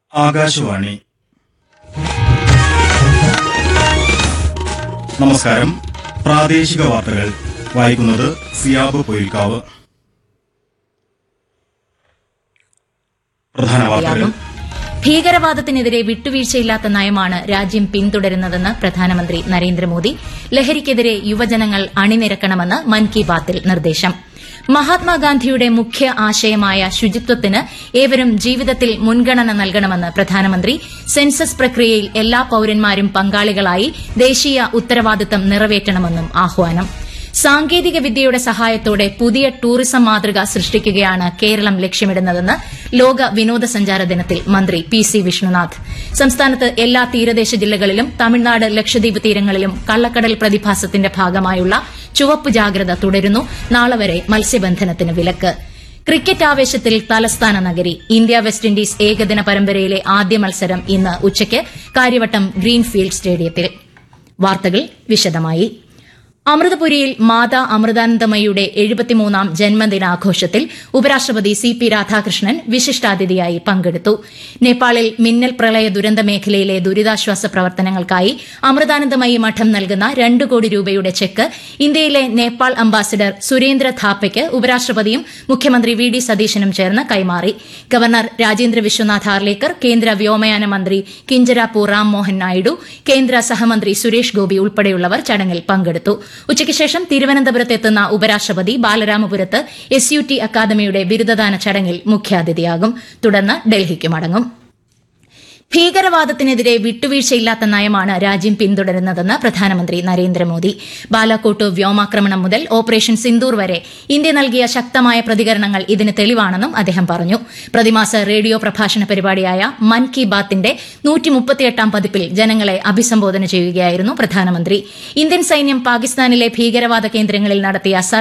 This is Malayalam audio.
ആകാശവാണി നമസ്കാരം പ്രാദേശിക വാർത്തകൾ വായിക്കുന്നത് സിയാബ് പൊയിൽക്കാവ് പ്രധാന വാർത്തകൾ യാകും. ഭീകരവാദത്തിനെതിരെ വിട്ടുവീഴ്ചയില്ലാത്ത നയമാണ് രാജ്യം പിന്തുടരുന്നതെന്ന് പ്രധാനമന്ത്രി നരേന്ദ്രമോദി ലഹരിക്കെതിരെ യുവജനങ്ങൾ അണിനിരക്കണമെന്ന് മൻ കി ബാത്തിൽ നിർദ്ദേശം മഹാത്മാഗാന്ധിയുടെ മുഖ്യ ആശയമായ ശുചിത്വത്തിന് ഏവരും ജീവിതത്തിൽ മുൻഗണന നൽകണമെന്ന് പ്രധാനമന്ത്രി സെൻസസ് പ്രക്രിയയിൽ എല്ലാ പൌരന്മാരും പങ്കാളികളായി ദേശീയ ഉത്തരവാദിത്തം നിറവേറ്റണമെന്നും ആഹ്വാനം സാങ്കേതിക വിദ്യയുടെ സഹായത്തോടെ പുതിയ ടൂറിസം മാതൃക സൃഷ്ടിക്കുകയാണ് കേരളം ലക്ഷ്യമിടുന്നതെന്ന് ലോക വിനോദസഞ്ചാര ദിനത്തിൽ മന്ത്രി പി സി വിഷ്ണുനാഥ് സംസ്ഥാനത്ത് എല്ലാ തീരദേശ ജില്ലകളിലും തമിഴ്നാട് ലക്ഷദ്വീപ് തീരങ്ങളിലും കള്ളക്കടൽ പ്രതിഭാസത്തിന്റെ ഭാഗമായുള്ള ചുവപ്പ് ജാഗ്രത തുടരുന്നു നാളെ വരെ മത്സ്യബന്ധനത്തിന് വിലക്ക് ക്രിക്കറ്റ് ആവേശത്തിൽ തലസ്ഥാന നഗരി ഇന്ത്യ വെസ്റ്റ് ഇൻഡീസ് ഏകദിന പരമ്പരയിലെ ആദ്യ മത്സരം ഇന്ന് ഉച്ചയ്ക്ക് കാര്യവട്ടം ഗ്രീൻഫീൽഡ് സ്റ്റേഡിയത്തിൽ വാർത്തകൾ വിശദമായി അമൃതപുരിയിൽ മാതാ അമൃതാനന്ദമയുടെ എഴുപത്തിമൂന്നാം ജന്മദിനാഘോഷത്തിൽ ഉപരാഷ്ട്രപതി സി പി രാധാകൃഷ്ണൻ വിശിഷ്ടാതിഥിയായി പങ്കെടുത്തു നേപ്പാളിൽ മിന്നൽ പ്രളയ ദുരന്ത മേഖലയിലെ ദുരിതാശ്വാസ പ്രവർത്തനങ്ങൾക്കായി അമൃതാനന്ദമയി മഠം നൽകുന്ന രണ്ട് കോടി രൂപയുടെ ചെക്ക് ഇന്ത്യയിലെ നേപ്പാൾ അംബാസിഡർ സുരേന്ദ്ര ഥാപ്പയ്ക്ക് ഉപരാഷ്ട്രപതിയും മുഖ്യമന്ത്രി വി ഡി സതീശനും ചേർന്ന് കൈമാറി ഗവർണർ രാജേന്ദ്ര വിശ്വനാഥ് ഹാർലേക്കർ കേന്ദ്ര വ്യോമയാന മന്ത്രി കിഞ്ചരാപ്പു റാം മോഹൻ നായിഡു കേന്ദ്ര സഹമന്ത്രി സുരേഷ് ഗോപി ഉൾപ്പെടെയുള്ളവർ ചടങ്ങിൽ പങ്കെടുത്തു ഉച്ചയ്ക്ക് ശേഷം തിരുവനന്തപുരത്ത് എത്തുന്ന ഉപരാഷ്ട്രപതി ബാലരാമപുരത്ത് എസ് യു ടി അക്കാദമിയുടെ ബിരുദദാന ചടങ്ങിൽ മുഖ്യാതിഥിയാകും തുടർന്ന് ഡൽഹിക്ക് മടങ്ങും ഭീകരവാദത്തിനെതിരെ വിട്ടുവീഴ്ചയില്ലാത്ത നയമാണ് രാജ്യം പിന്തുടരുന്നതെന്ന് പ്രധാനമന്ത്രി നരേന്ദ്രമോദി ബാലാക്കോട്ട് വ്യോമാക്രമണം മുതൽ ഓപ്പറേഷൻ സിന്ദൂർ വരെ ഇന്ത്യ നൽകിയ ശക്തമായ പ്രതികരണങ്ങൾ ഇതിന് തെളിവാണെന്നും അദ്ദേഹം പറഞ്ഞു പ്രതിമാസ റേഡിയോ പ്രഭാഷണ പരിപാടിയായ മൻ കി ബാത്തിന്റെ നൂറ്റിമുപ്പത്തിയെട്ടാം പതിപ്പിൽ ജനങ്ങളെ അഭിസംബോധന ചെയ്യുകയായിരുന്നു പ്രധാനമന്ത്രി ഇന്ത്യൻ സൈന്യം പാകിസ്ഥാനിലെ ഭീകരവാദ കേന്ദ്രങ്ങളിൽ നടത്തിയ